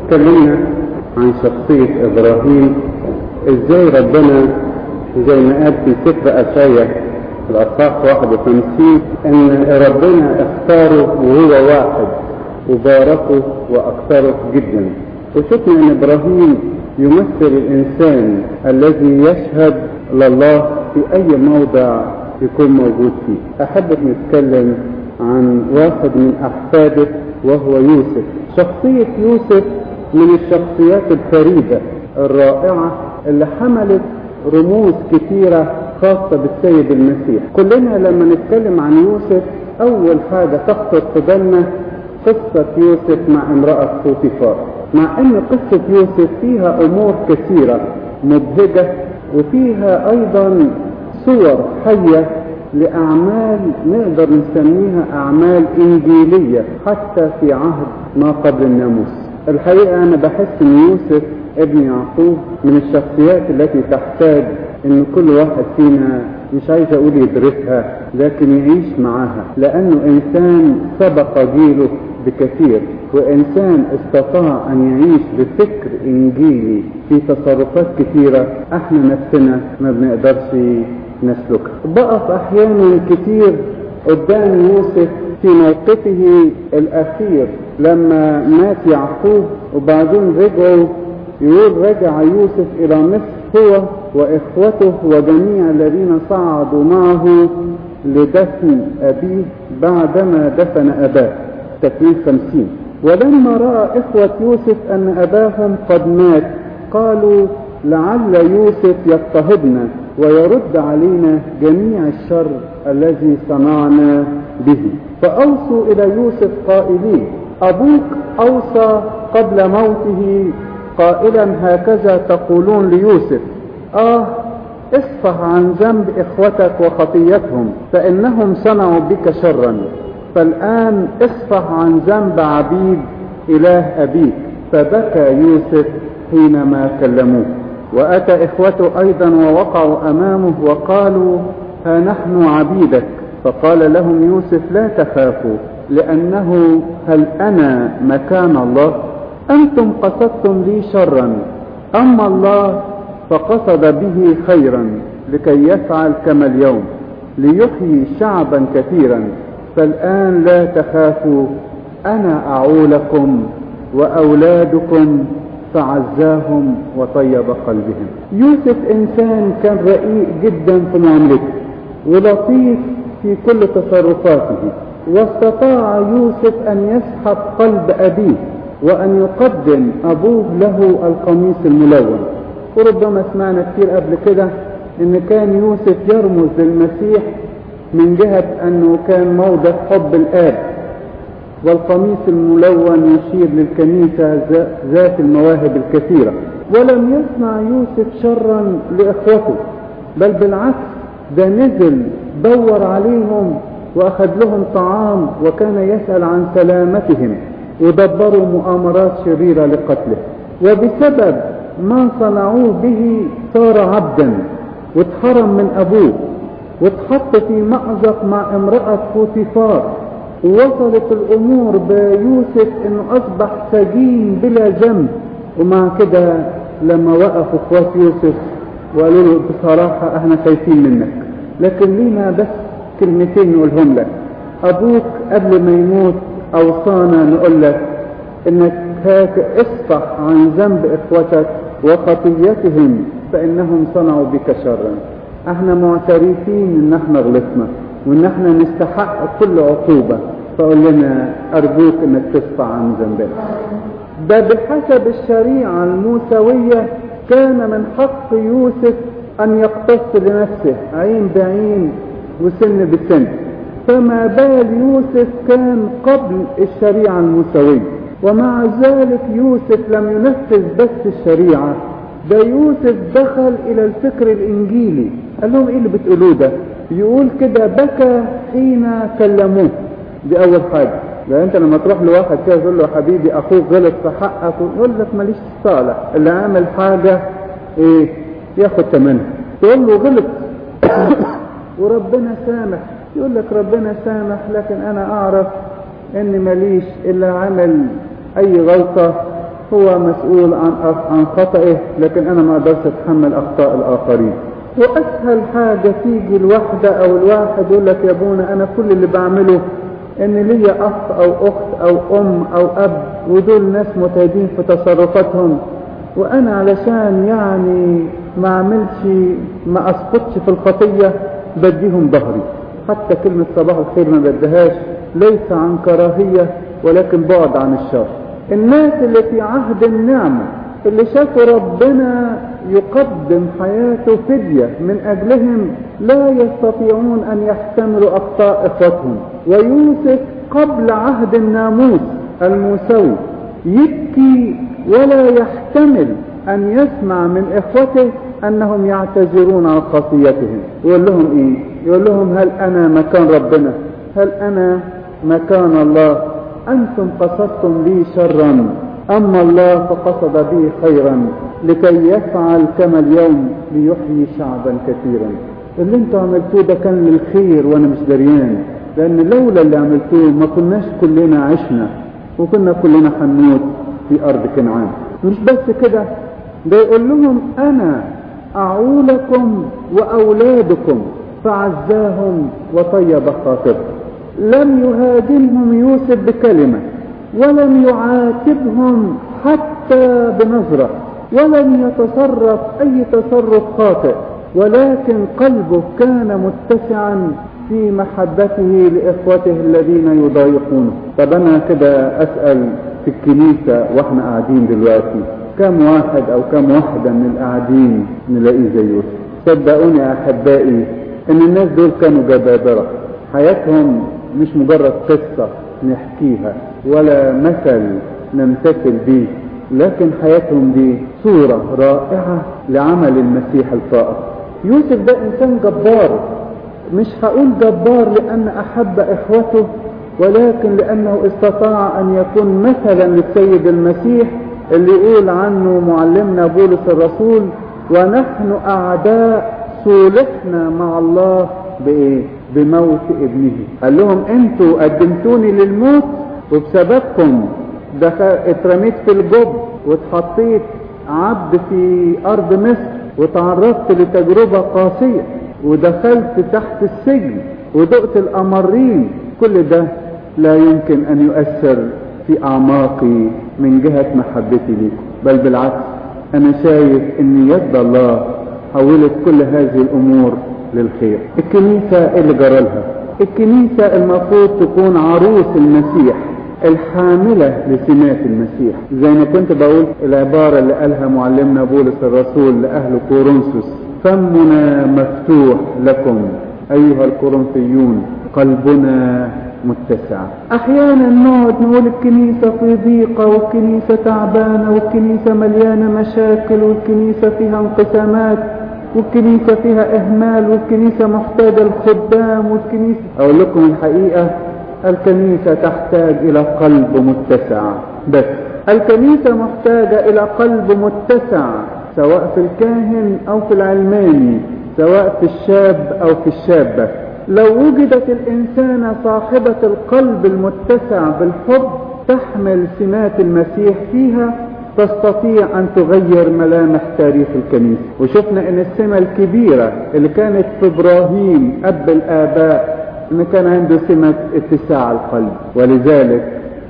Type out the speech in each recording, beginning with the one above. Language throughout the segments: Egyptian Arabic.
اتكلمنا عن شخصية إبراهيم إزاي ربنا زي ما قال في سفر أشعيا الأصحاح 51 إن ربنا اختاره وهو واحد وباركه وأكثره جدا وشفنا إن إبراهيم يمثل الإنسان الذي يشهد لله في أي موضع يكون موجود فيه أحب نتكلم عن واحد من أحفاده وهو يوسف شخصية يوسف من الشخصيات الفريدة الرائعة اللي حملت رموز كثيرة خاصة بالسيد المسيح كلنا لما نتكلم عن يوسف أول حاجة تخطر في بالنا قصة يوسف مع امرأة بوتيفار مع أن قصة يوسف فيها أمور كثيرة مبهجة وفيها أيضا صور حية لأعمال نقدر نسميها أعمال إنجيلية حتى في عهد ما قبل الناموس الحقيقة أنا بحس أن يوسف ابن يعقوب من الشخصيات التي تحتاج أن كل واحد فينا مش عايز أقول يدرسها لكن يعيش معاها لأنه إنسان سبق جيله بكثير وإنسان استطاع أن يعيش بفكر إنجيلي في تصرفات كثيرة احنا نفسنا ما بنقدرش نسلكها بقف أحيانا كتير قدام يوسف في موقفه الأخير لما مات يعقوب وبعدين رجعوا يقول رجع يوسف إلى مصر هو وإخوته وجميع الذين صعدوا معه لدفن أبيه بعدما دفن أباه تكوين خمسين ولما رأى إخوة يوسف أن أباهم قد مات قالوا لعل يوسف يضطهدنا ويرد علينا جميع الشر الذي صنعنا به فأوصوا إلى يوسف قائلين أبوك أوصى قبل موته قائلا هكذا تقولون ليوسف آه اصفح عن ذنب إخوتك وخطيتهم فإنهم صنعوا بك شرا فالآن اصفح عن ذنب عبيد إله أبيك فبكى يوسف حينما كلموه وأتى إخوته أيضا ووقعوا أمامه وقالوا ها نحن عبيدك فقال لهم يوسف لا تخافوا لأنه هل أنا مكان الله أنتم قصدتم لي شرا أما الله فقصد به خيرا لكي يفعل كما اليوم ليحيي شعبا كثيرا فالآن لا تخافوا أنا أعولكم وأولادكم فعزاهم وطيب قلبهم يوسف إنسان كان رقيق جدا في معاملته ولطيف في كل تصرفاته واستطاع يوسف أن يسحب قلب أبيه وأن يقدم أبوه له القميص الملون وربما سمعنا كتير قبل كده إن كان يوسف يرمز للمسيح من جهة أنه كان موضع حب الآب والقميص الملون يشير للكنيسة ذات المواهب الكثيرة ولم يصنع يوسف شرا لإخوته بل بالعكس ده نزل دور عليهم وأخذ لهم طعام وكان يسأل عن سلامتهم ودبروا مؤامرات شريرة لقتله وبسبب ما صنعوه به صار عبدا واتحرم من أبوه واتحط في مأزق مع امرأة فوتيفار ووصلت الأمور بيوسف إنه أصبح سجين بلا ذنب ومع كده لما وقفوا اخوات يوسف وقالوا له بصراحة احنا خايفين منك لكن لينا بس كلمتين نقولهم لك أبوك قبل ما يموت أوصانا نقول لك إنك هاك اصفح عن ذنب إخوتك وخطيتهم فإنهم صنعوا بك شرا احنا معترفين ان احنا غلطنا وان احنا نستحق كل عقوبة فقول لنا ارجوك انك تصفى عن ذنبك ده بحسب الشريعة الموسوية كان من حق يوسف ان يقتص لنفسه عين بعين وسن بسن فما بال يوسف كان قبل الشريعة الموسوية ومع ذلك يوسف لم ينفذ بس الشريعة ده يوسف دخل الى الفكر الانجيلي قال لهم ايه اللي بتقولوه ده يقول كده بكى حين كلموه دي اول حاجة لان انت لما تروح لواحد كده تقول له حبيبي اخوك غلط في حقك يقول لك ماليش صالح اللي عمل حاجة ايه ياخد ثمنها تقول له غلط وربنا سامح يقول لك ربنا سامح لكن انا اعرف ان ماليش الا عمل اي غلطة هو مسؤول عن عن خطئه لكن انا ما اقدرش اتحمل اخطاء الاخرين واسهل حاجة تيجي الواحدة او الواحد يقول لك يا ابونا انا كل اللي بعمله ان ليا اخ او اخت او ام او اب ودول ناس متعبين في تصرفاتهم وانا علشان يعني ما اعملش ما اسقطش في الخطية بديهم ظهري حتى كلمة صباح الخير ما بدهاش ليس عن كراهية ولكن بعد عن الشر الناس اللي في عهد النعمة اللي شافوا ربنا يقدم حياته فدية من أجلهم لا يستطيعون أن يحتملوا أخطاء إخوتهم ويوسف قبل عهد الناموس الموسوي يبكي ولا يحتمل أن يسمع من إخوته أنهم يعتذرون عن خطيتهم يقول لهم إيه يقول لهم هل أنا مكان ربنا هل أنا مكان الله أنتم قصدتم لي شرا أما الله فقصد بي خيرا لكي يفعل كما اليوم ليحيي شعبا كثيرا اللي انتوا عملتوه ده كان للخير وانا مش دريان لان لولا اللي عملتوه ما كناش كلنا عشنا وكنا كلنا هنموت في ارض كنعان مش بس كده ده يقول لهم انا اعولكم واولادكم فعزاهم وطيب خاطرهم لم يهاجمهم يوسف بكلمة ولم يعاتبهم حتى بنظرة ولم يتصرف أي تصرف خاطئ ولكن قلبه كان متسعا في محبته لإخوته الذين يضايقونه طب أنا كده أسأل في الكنيسة وإحنا قاعدين دلوقتي كم واحد أو كم واحدة من القاعدين نلاقيه زي يوسف صدقوني يا أحبائي إن الناس دول كانوا جبابرة حياتهم مش مجرد قصة نحكيها ولا مثل نمتثل به لكن حياتهم دي صورة رائعة لعمل المسيح الفائق يوسف ده إنسان جبار مش هقول جبار لأن أحب إخوته ولكن لأنه استطاع أن يكون مثلا للسيد المسيح اللي يقول عنه معلمنا بولس الرسول ونحن أعداء صولحنا مع الله بإيه؟ بموت ابنه قال لهم انتوا قدمتوني للموت وبسببكم دخل اترميت في الجب واتحطيت عبد في ارض مصر وتعرضت لتجربة قاسية ودخلت تحت السجن ودقت الامرين كل ده لا يمكن ان يؤثر في اعماقي من جهة محبتي ليكم بل بالعكس انا شايف ان يد الله حولت كل هذه الامور للخير الكنيسة اللي جرالها الكنيسة المفروض تكون عروس المسيح الحاملة لسمات المسيح زي ما كنت بقول العبارة اللي قالها معلمنا بولس الرسول لأهل كورنثوس فمنا مفتوح لكم أيها الكورنثيون قلبنا متسع أحيانا نقعد نقول الكنيسة في ضيقة والكنيسة تعبانة والكنيسة مليانة مشاكل والكنيسة فيها انقسامات والكنيسة فيها إهمال والكنيسة محتاجة الخدام والكنيسة أقول لكم الحقيقة الكنيسة تحتاج إلى قلب متسع بس الكنيسة محتاجة إلى قلب متسع سواء في الكاهن أو في العلماني سواء في الشاب أو في الشابة لو وجدت الإنسانة صاحبة القلب المتسع بالحب تحمل سمات المسيح فيها تستطيع أن تغير ملامح تاريخ الكنيسة وشفنا أن السمة الكبيرة اللي كانت في إبراهيم أب الآباء أن كان عنده سمة اتساع القلب ولذلك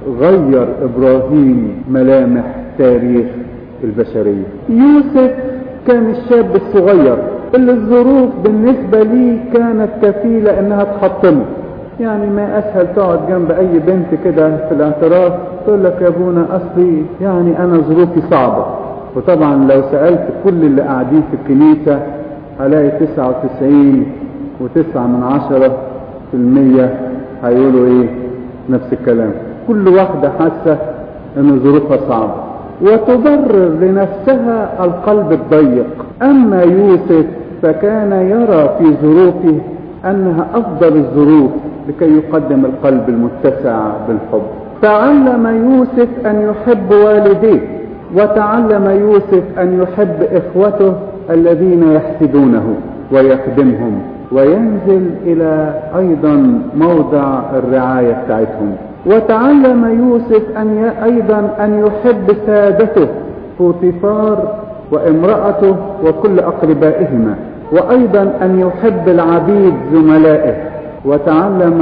غير إبراهيم ملامح تاريخ البشرية يوسف كان الشاب الصغير اللي الظروف بالنسبة لي كانت كفيلة انها تحطمه يعني ما اسهل تقعد جنب اي بنت كده في الاعتراف تقول لك يا ابونا اصلي يعني انا ظروفي صعبة وطبعا لو سألت كل اللي قاعدين في الكنيسة هلاقي تسعة وتسعين وتسعة من عشرة في المية هيقولوا ايه نفس الكلام كل واحدة حاسة ان ظروفها صعبة وتبرر لنفسها القلب الضيق اما يوسف فكان يرى في ظروفه انها افضل الظروف لكي يقدم القلب المتسع بالحب تعلم يوسف ان يحب والديه وتعلم يوسف ان يحب اخوته الذين يحسدونه ويخدمهم وينزل الى ايضا موضع الرعاية بتاعتهم وتعلم يوسف أن ي... أيضا أن يحب سادته بوتيفار وامرأته وكل أقربائهما وأيضا أن يحب العبيد زملائه وتعلم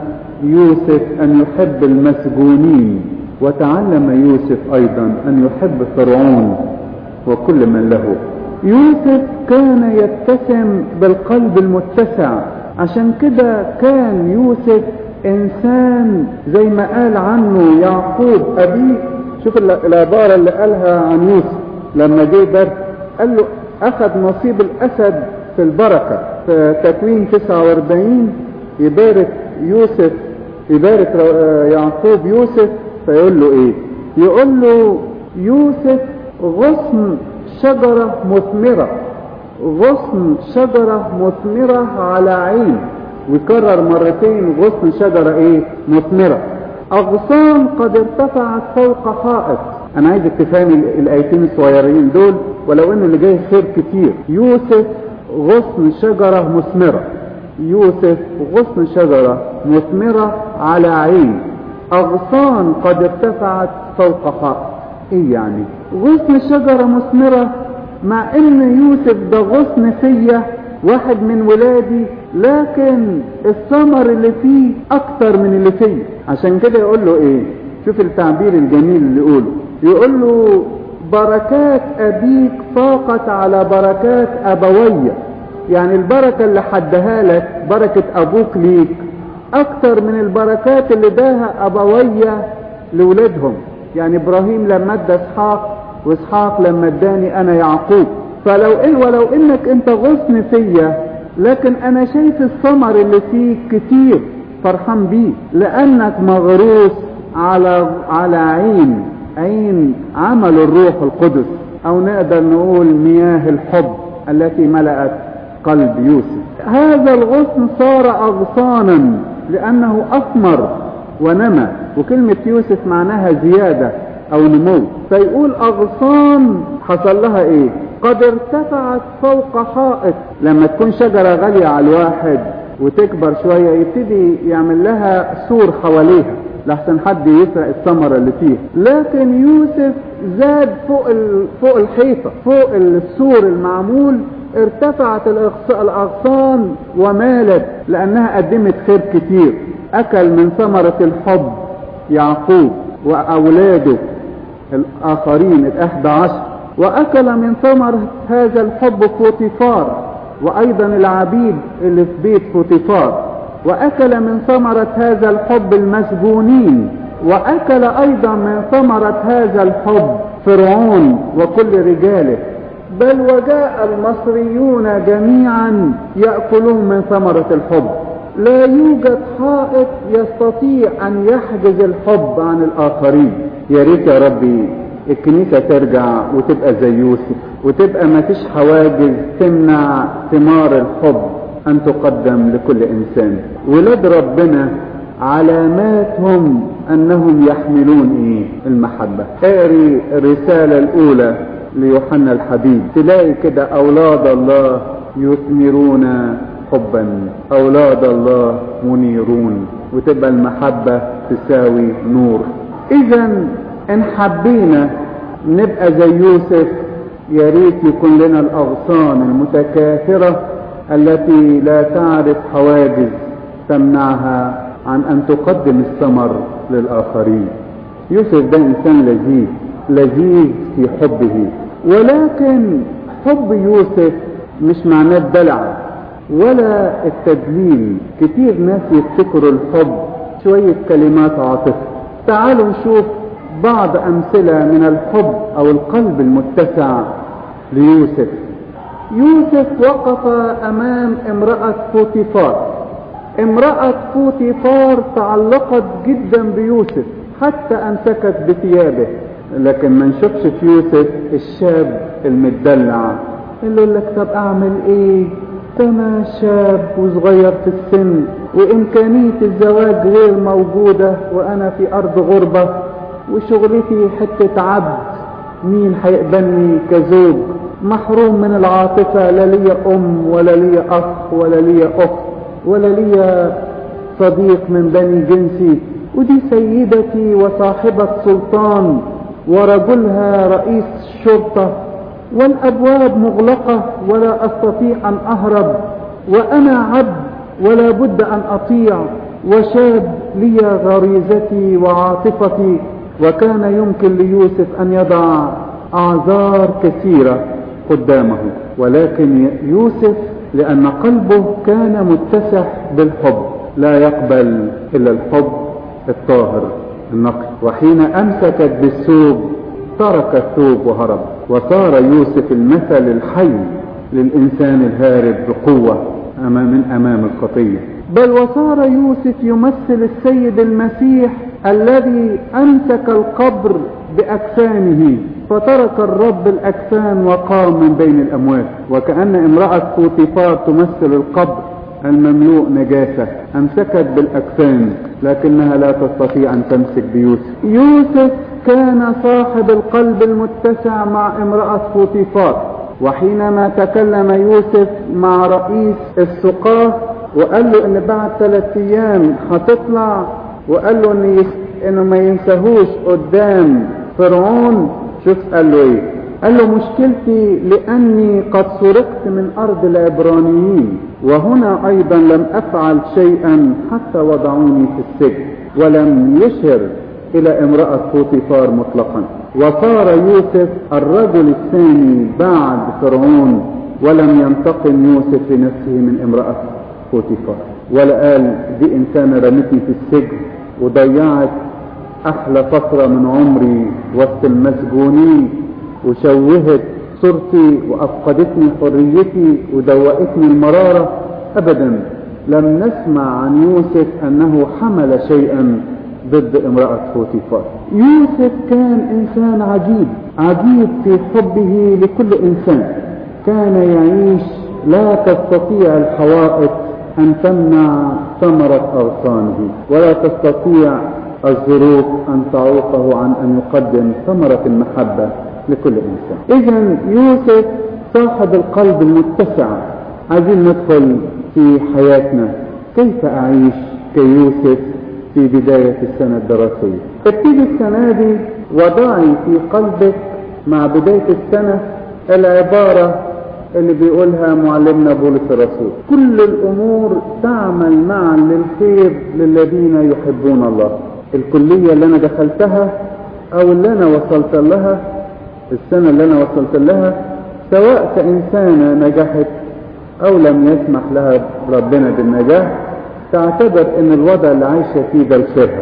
يوسف أن يحب المسجونين وتعلم يوسف أيضا أن يحب فرعون وكل من له يوسف كان يتسم بالقلب المتسع عشان كده كان يوسف انسان زي ما قال عنه يعقوب ابيه شوف العبارة اللي قالها عن يوسف لما جه درس قال له اخذ نصيب الاسد في البركة في تكوين 49 يبارك يوسف يبارك يعقوب يوسف فيقول له ايه يقول له يوسف غصن شجرة مثمرة غصن شجرة مثمرة على عين ويكرر مرتين غصن شجرة ايه مثمرة اغصان قد ارتفعت فوق حائط انا عايزك تفهمي الايتين الصغيرين دول ولو ان اللي جاي خير كتير يوسف غصن شجرة مثمرة يوسف غصن شجرة مثمرة على عين اغصان قد ارتفعت فوق حائط ايه يعني غصن شجرة مثمرة مع ان يوسف ده غصن فيا واحد من ولادي لكن الثمر اللي فيه اكتر من اللي فيه عشان كده يقول له ايه شوف التعبير الجميل اللي يقوله يقول له بركات ابيك فاقت على بركات ابوية يعني البركة اللي حدها لك بركة ابوك ليك اكتر من البركات اللي داها ابوية لولادهم يعني ابراهيم لما ادى اسحاق واسحاق لما اداني انا يعقوب فلو إن ولو انك انت غصن فيا لكن انا شايف الثمر اللي فيك كتير فرحان بيه لانك مغروس على على عين عين عمل الروح القدس او نقدر نقول مياه الحب التي ملأت قلب يوسف هذا الغصن صار اغصانا لانه اثمر ونمى وكلمة يوسف معناها زيادة او نمو فيقول اغصان حصل لها ايه قد ارتفعت فوق حائط لما تكون شجرة غالية على الواحد وتكبر شوية يبتدي يعمل لها سور حواليها لحسن حد يسرق الثمرة اللي فيها لكن يوسف زاد فوق ال... فوق الحيطة فوق السور المعمول ارتفعت الاغصان ومالت لانها قدمت خير كتير اكل من ثمرة الحب يعقوب واولاده الاخرين الاحدى عشر واكل من ثمرة هذا الحب فوتيفار وايضا العبيد اللي في بيت فوتيفار واكل من ثمرة هذا الحب المسجونين واكل ايضا من ثمرة هذا الحب فرعون وكل رجاله بل وجاء المصريون جميعا يأكلون من ثمرة الحب لا يوجد حائط يستطيع ان يحجز الحب عن الاخرين يا ريت يا ربي الكنيسة ترجع وتبقى زي يوسف وتبقى ما فيش حواجز تمنع ثمار الحب ان تقدم لكل انسان ولاد ربنا علاماتهم انهم يحملون ايه المحبة اقري الرسالة الاولى ليوحنا الحبيب تلاقي كده اولاد الله يثمرون حبا اولاد الله منيرون وتبقى المحبة تساوي نور اذا ان حبينا نبقى زي يوسف يا ريت يكون لنا الاغصان المتكاثرة التي لا تعرف حواجز تمنعها عن ان تقدم الثمر للاخرين يوسف ده انسان لذيذ لذيذ في حبه ولكن حب يوسف مش معناه الدلع ولا التدليل كتير ناس يفتكروا الحب شوية كلمات عاطفة تعالوا نشوف بعض أمثلة من الحب أو القلب المتسع ليوسف يوسف وقف أمام امرأة فوتيفار امرأة فوتيفار تعلقت جدا بيوسف حتى أمسكت بثيابه لكن ما نشوفش في يوسف الشاب المدلع اللي يقول لك طب أعمل إيه أنا شاب وصغير في السن وإمكانية الزواج غير موجودة وأنا في أرض غربة وشغلتي حتة عبد مين هيقبلني كزوج محروم من العاطفة لا لي أم ولا لي أخ ولا لي أخت ولا لي صديق من بني جنسي ودي سيدتي وصاحبة سلطان ورجلها رئيس الشرطة والأبواب مغلقة ولا أستطيع أن أهرب وأنا عبد ولا بد أن أطيع وشاب لي غريزتي وعاطفتي وكان يمكن ليوسف أن يضع أعذار كثيرة قدامه ولكن يوسف لأن قلبه كان متسح بالحب لا يقبل إلا الحب الطاهر النقي وحين أمسكت بالثوب ترك الثوب وهرب وصار يوسف المثل الحي للإنسان الهارب بقوة أمام من أمام الخطية بل وصار يوسف يمثل السيد المسيح الذي أمسك القبر بأكفانه فترك الرب الأكفان وقام من بين الأموات وكأن امرأة فوطيفار تمثل القبر المملوء نجاسة أمسكت بالأكفان لكنها لا تستطيع أن تمسك بيوسف يوسف كان صاحب القلب المتسع مع امرأة فوطيفار وحينما تكلم يوسف مع رئيس السقاه وقال له ان بعد ثلاث ايام هتطلع وقال له ان انه ما ينساهوش قدام فرعون شوف قال له ايه قال له مشكلتي لاني قد سرقت من ارض العبرانيين وهنا ايضا لم افعل شيئا حتى وضعوني في السجن ولم يشر الى امرأة فوطيفار مطلقا وصار يوسف الرجل الثاني بعد فرعون ولم ينتقم يوسف لنفسه من امرأة فوطيفار ولا قال دي انسانة رمتني في السجن وضيعت احلى فترة من عمري وسط المسجونين وشوهت صورتي وافقدتني حريتي ودوقتني المرارة ابدا لم نسمع عن يوسف انه حمل شيئا ضد امرأة فوتيفار يوسف كان انسان عجيب عجيب في حبه لكل انسان كان يعيش لا تستطيع الحوائط ان تمنع ثمرة اغصانه ولا تستطيع الظروف ان تعوقه عن ان يقدم ثمرة المحبة لكل انسان اذا يوسف صاحب القلب المتسع عايزين ندخل في حياتنا كيف اعيش كيوسف في بداية السنة الدراسية ابتدي السنة دي وضعي في قلبك مع بداية السنة العبارة اللي بيقولها معلمنا بولس الرسول كل الأمور تعمل معا للخير للذين يحبون الله الكلية اللي أنا دخلتها أو اللي أنا وصلت لها السنة اللي أنا وصلت لها سواء كإنسانة نجحت أو لم يسمح لها ربنا بالنجاح تعتبر ان الوضع اللي عايشة فيه ده لخيرها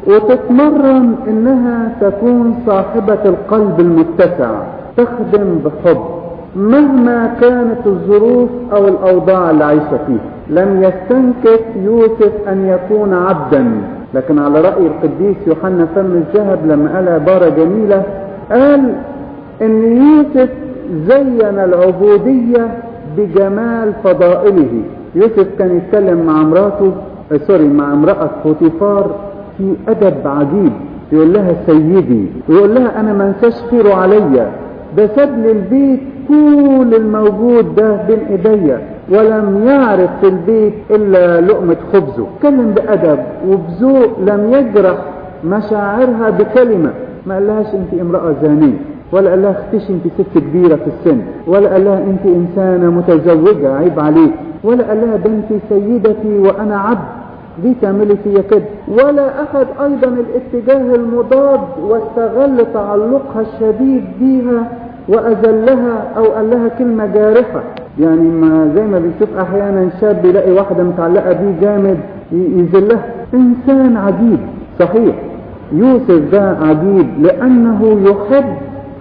وتتمرن انها تكون صاحبة القلب المتسع تخدم بحب مهما كانت الظروف او الاوضاع اللي عايشة فيها لم يستنكف يوسف ان يكون عبدا لكن على رأي القديس يوحنا فم الذهب لما قال عبارة جميلة قال ان يوسف زين العبودية بجمال فضائله يوسف كان يتكلم مع مراته سوري مع امرأة فوتيفار في أدب عجيب يقول لها سيدي ويقول لها أنا ما انساش خيره عليا ده ساب لي البيت كل الموجود ده بين ايديا ولم يعرف في البيت إلا لقمة خبزه اتكلم بأدب وبذوق لم يجرح مشاعرها بكلمة ما قالهاش انت امرأة زانية ولا قال لها اختشي انت ست كبيرة في السن ولا قال لها انت انسانة متزوجة عيب عليك ولا قال لها ده انت سيدتي وانا عبد دي تعملي فيا كده ولا اخذ ايضا الاتجاه المضاد واستغل تعلقها الشديد بيها واذلها او قال لها كلمة جارحة يعني ما زي ما بنشوف احيانا شاب يلاقي واحدة متعلقة بيه جامد يذلها انسان عجيب صحيح يوسف ده عجيب لانه يحب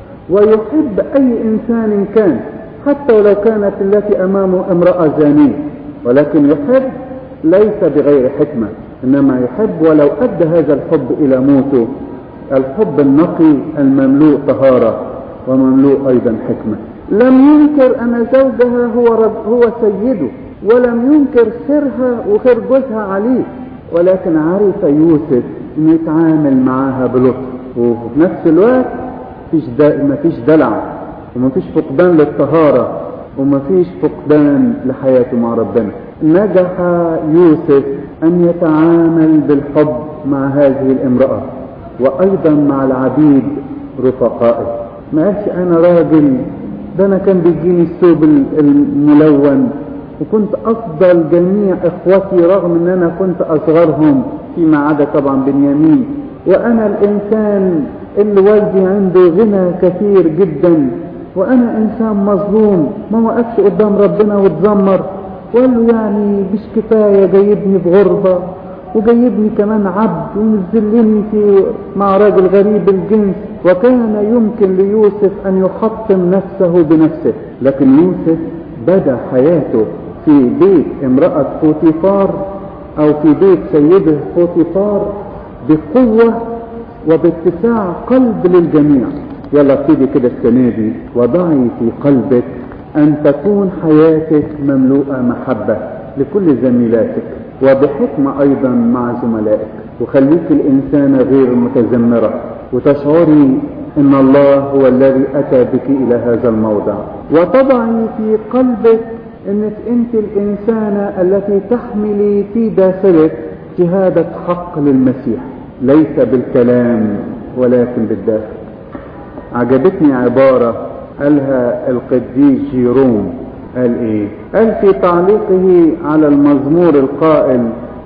ويحب اي انسان كان حتى ولو كانت التي امامه امرأة زانية ولكن يحب ليس بغير حكمة انما يحب ولو ادى هذا الحب الى موته الحب النقي المملوء طهارة ومملوء ايضا حكمة لم ينكر ان زوجها هو رب هو سيده ولم ينكر خيرها وخير جوزها عليه ولكن عرف يوسف انه يتعامل معاها بلطف وفي نفس الوقت مفيش مفيش دلع ومفيش فقدان للطهارة ومفيش فقدان لحياته مع ربنا نجح يوسف أن يتعامل بالحب مع هذه الامرأة وأيضا مع العبيد رفقائه ما قالش أنا راجل ده أنا كان بيجيني الثوب الملون وكنت أفضل جميع إخوتي رغم أن أنا كنت أصغرهم فيما عدا طبعا بنيامين وأنا الإنسان اللي والدي عنده غنى كثير جدا وأنا إنسان مظلوم ما وقفش قدام ربنا واتذمر وقال له يعني مش كفاية جايبني في غربة وجايبني كمان عبد ومنزلني في مع راجل غريب الجنس وكان يمكن ليوسف أن يحطم نفسه بنفسه لكن يوسف بدا حياته في بيت امرأة فوتيفار أو في بيت سيده فوتيفار بقوة وباتساع قلب للجميع يلا ابتدي كده السنة دي وضعي في قلبك أن تكون حياتك مملوءة محبة لكل زميلاتك وبحكمة أيضا مع زملائك وخليك الإنسانة غير متذمرة وتشعري أن الله هو الذي أتى بك إلى هذا الموضع وتضعي في قلبك أنك أنت الإنسانة التي تحملي في داخلك شهادة حق للمسيح ليس بالكلام ولكن بالداخل عجبتني عبارة قالها القديس جيروم قال ايه قال في تعليقه على المزمور القائل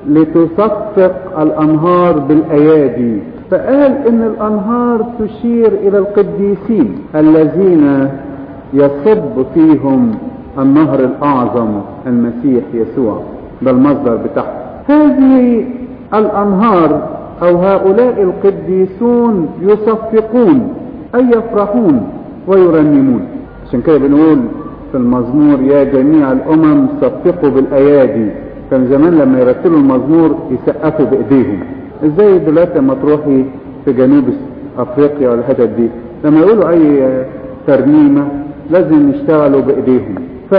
لتصفق الانهار بالايادي فقال ان الانهار تشير الى القديسين الذين يصب فيهم النهر الاعظم المسيح يسوع ده المصدر بتاعه هذه الانهار او هؤلاء القديسون يصفقون اي يفرحون ويرنمون عشان كده بنقول في المزمور يا جميع الامم صفقوا بالايادي كان زمان لما يرتلوا المزمور يسقفوا بايديهم ازاي دلوقتي لما تروحي في جنوب افريقيا ولا الحتت دي لما يقولوا اي ترنيمه لازم يشتغلوا بايديهم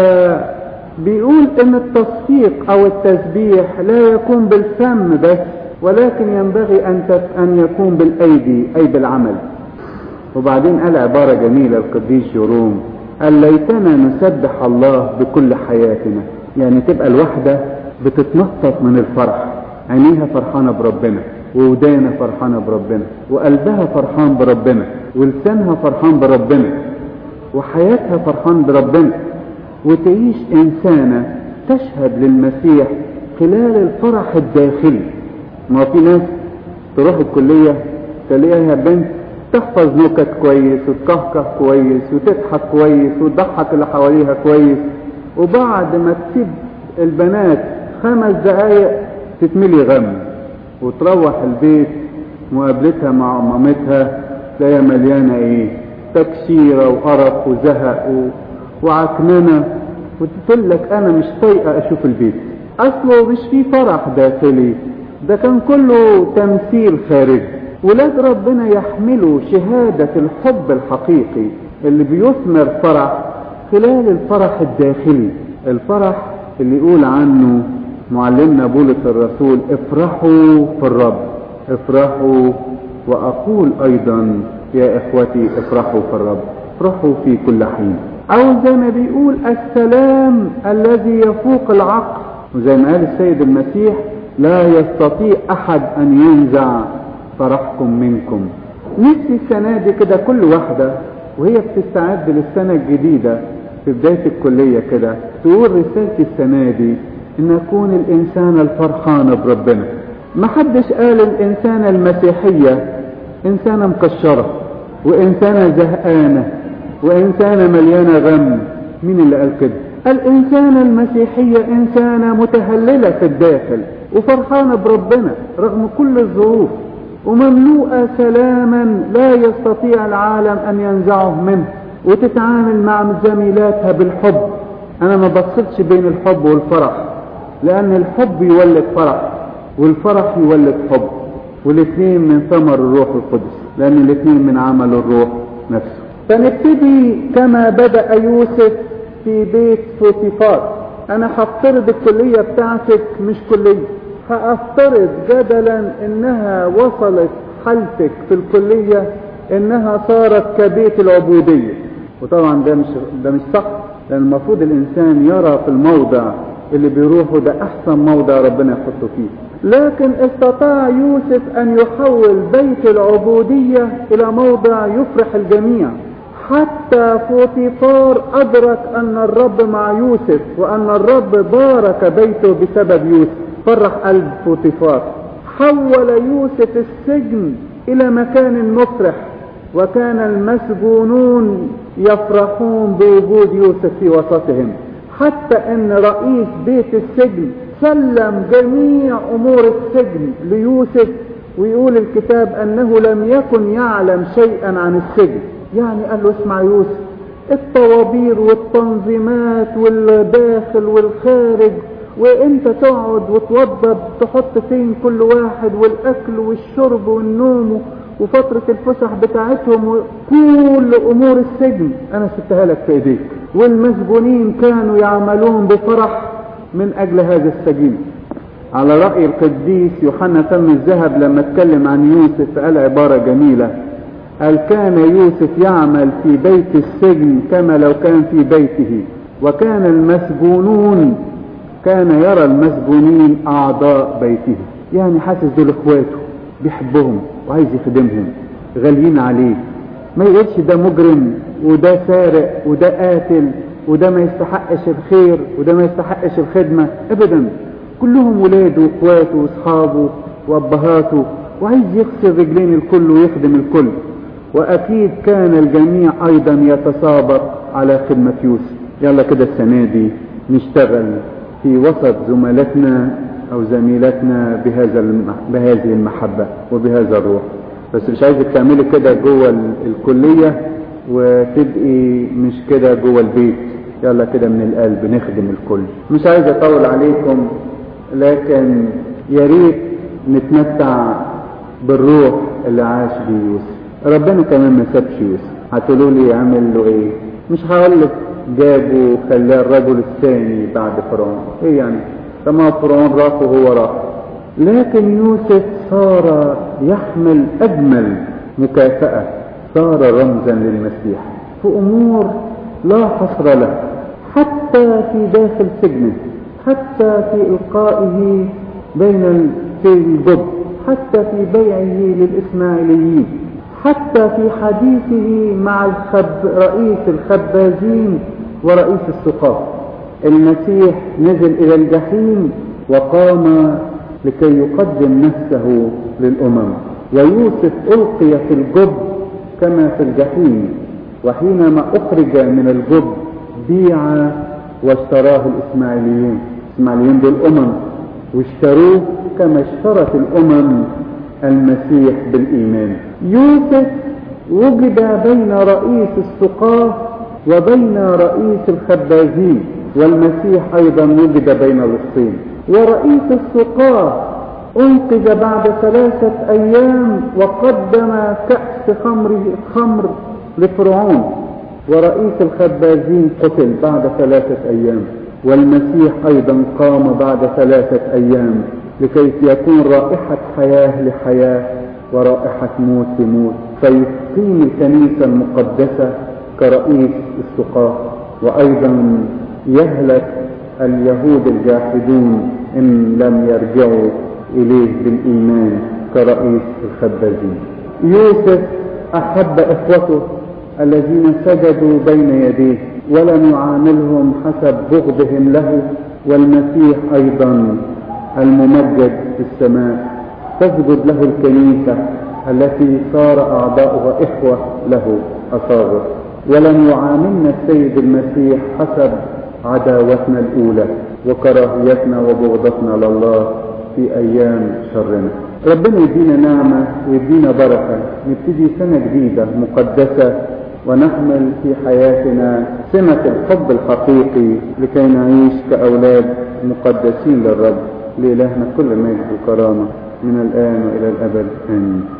فبيقول ان التصفيق او التسبيح لا يكون بالفم بس ولكن ينبغي ان ان يكون بالايدي اي بالعمل وبعدين قال عبارة جميلة القديس جيروم قال ليتنا نسبح الله بكل حياتنا يعني تبقى الواحدة بتتنطط من الفرح عينيها فرحانة بربنا وودانها فرحانة بربنا وقلبها فرحان بربنا ولسانها فرحان بربنا وحياتها فرحان بربنا وتعيش إنسانة تشهد للمسيح خلال الفرح الداخلي ما في ناس تروح الكلية تلاقيها بنت تحفظ نكت كويس وتكهكه كويس وتضحك كويس وتضحك اللي حواليها كويس وبعد ما تسيب البنات خمس دقايق تتملي غم وتروح البيت مقابلتها مع مامتها تلاقيها مليانة ايه تكسيرة وقرف وزهق و... وعكننة وتقول لك انا مش طايقة اشوف البيت اصله مش في فرح داخلي ده كان كله تمثيل خارجي ولاد ربنا يحملوا شهادة الحب الحقيقي اللي بيثمر فرح خلال الفرح الداخلي الفرح اللي يقول عنه معلمنا بولس الرسول افرحوا في الرب افرحوا واقول ايضا يا اخوتي افرحوا في الرب افرحوا في كل حين او زي ما بيقول السلام الذي يفوق العقل وزي ما قال السيد المسيح لا يستطيع احد ان ينزع فرحكم منكم نفسي السنة دي كده كل واحدة وهي بتستعد للسنة الجديدة في بداية الكلية كده تقول رسالة السنة دي ان اكون الانسانة الفرحانة بربنا ما حدش قال الانسانة المسيحية انسانة مكشرة وانسانة زهقانة وانسانة مليانة غم مين اللي قال كده الانسانة المسيحية انسانة متهللة في الداخل وفرحانة بربنا رغم كل الظروف ومملوءة سلاما لا يستطيع العالم أن ينزعه منه وتتعامل مع زميلاتها بالحب أنا ما بفصلش بين الحب والفرح لأن الحب يولد فرح والفرح يولد حب والاثنين من ثمر الروح القدس لأن الاثنين من عمل الروح نفسه فنبتدي كما بدأ يوسف في بيت فوتيفار أنا هفترض الكلية بتاعتك مش كلية هأفترض جدلا انها وصلت حالتك في الكلية انها صارت كبيت العبودية وطبعا ده مش ده مش صح لان المفروض الانسان يرى في الموضع اللي بيروحه ده احسن موضع ربنا يحطه فيه لكن استطاع يوسف أن يحول بيت العبودية إلى موضع يفرح الجميع حتى فوتيفار أدرك أن الرب مع يوسف وأن الرب بارك بيته بسبب يوسف فرح قلب فوتيفار حول يوسف السجن إلى مكان مفرح وكان المسجونون يفرحون بوجود يوسف في وسطهم حتى ان رئيس بيت السجن سلم جميع امور السجن ليوسف ويقول الكتاب انه لم يكن يعلم شيئا عن السجن يعني قال له اسمع يوسف الطوابير والتنظيمات والداخل والخارج وانت تقعد وتوضب تحط فين كل واحد والاكل والشرب والنوم وفترة الفسح بتاعتهم وكل امور السجن انا سبتها لك في ايديك والمسجونين كانوا يعملون بفرح من اجل هذا السجين على رأي القديس يوحنا فم الذهب لما اتكلم عن يوسف قال عبارة جميلة قال كان يوسف يعمل في بيت السجن كما لو كان في بيته وكان المسجونون كان يرى المسجونين اعضاء بيته يعني حاسس دول اخواته بيحبهم وعايز يخدمهم غاليين عليه ما يقولش ده مجرم وده سارق وده قاتل وده ما يستحقش الخير وده ما يستحقش الخدمة ابدا كلهم ولاده واخواته واصحابه وابهاته وعايز يغسل رجلين الكل ويخدم الكل واكيد كان الجميع ايضا يتسابق على خدمة يوسف يلا كده السنة دي نشتغل في وسط زملاتنا او زميلاتنا بهذا الم... بهذه المحبة وبهذا الروح بس مش عايزك تعملي كده جوه الكلية وتبقي مش كده جوه البيت يلا كده من القلب نخدم الكل مش عايز اطول عليكم لكن يا ريت نتمتع بالروح اللي عاش بيه يوسف ربنا كمان ما سابش يوسف هتقولوا لي عمل له ايه مش هقول لك جابه خلاه الرجل الثاني بعد فرعون ايه يعني كما فرعون راح وهو راح لكن يوسف صار يحمل اجمل مكافأة صار رمزا للمسيح في امور لا حصر له حتى في داخل سجنه حتى في القائه بين في الجب حتى في بيعه للاسماعيليين حتى في حديثه مع الخب رئيس الخبازين ورئيس السقاة المسيح نزل الى الجحيم وقام لكي يقدم نفسه للامم ويوسف القي في الجب كما في الجحيم وحينما اخرج من الجب بيع واشتراه الاسماعيليون الاسماعيليون دول امم واشتروه كما اشترت الامم المسيح بالايمان يوسف وجد بين رئيس السقاة وبين رئيس الخبازين والمسيح ايضا وجد بين لصين ورئيس السقاة انقذ بعد ثلاثة ايام وقدم كأس خمر خمر لفرعون ورئيس الخبازين قتل بعد ثلاثة ايام والمسيح ايضا قام بعد ثلاثة ايام لكي يكون رائحة حياة لحياة ورائحة موت لموت فيقيم الكنيسة المقدسة كرئيس السقاة وأيضا يهلك اليهود الجاحدون إن لم يرجعوا إليه بالإيمان كرئيس الخبازين يوسف أحب إخوته الذين سجدوا بين يديه ولم يعاملهم حسب بغضهم له والمسيح أيضا الممجد في السماء تسجد له الكنيسة التي صار أعضاؤها إخوة له أصاغر ولم يعاملنا السيد المسيح حسب عداوتنا الأولى وكراهيتنا وبغضتنا لله في أيام شرنا ربنا يدينا نعمة ويدينا بركة نبتدي سنة جديدة مقدسة ونحمل في حياتنا سمة الحب الحقيقي لكي نعيش كأولاد مقدسين للرب لإلهنا كل مجد وكرامة من الآن وإلى الأبد آمين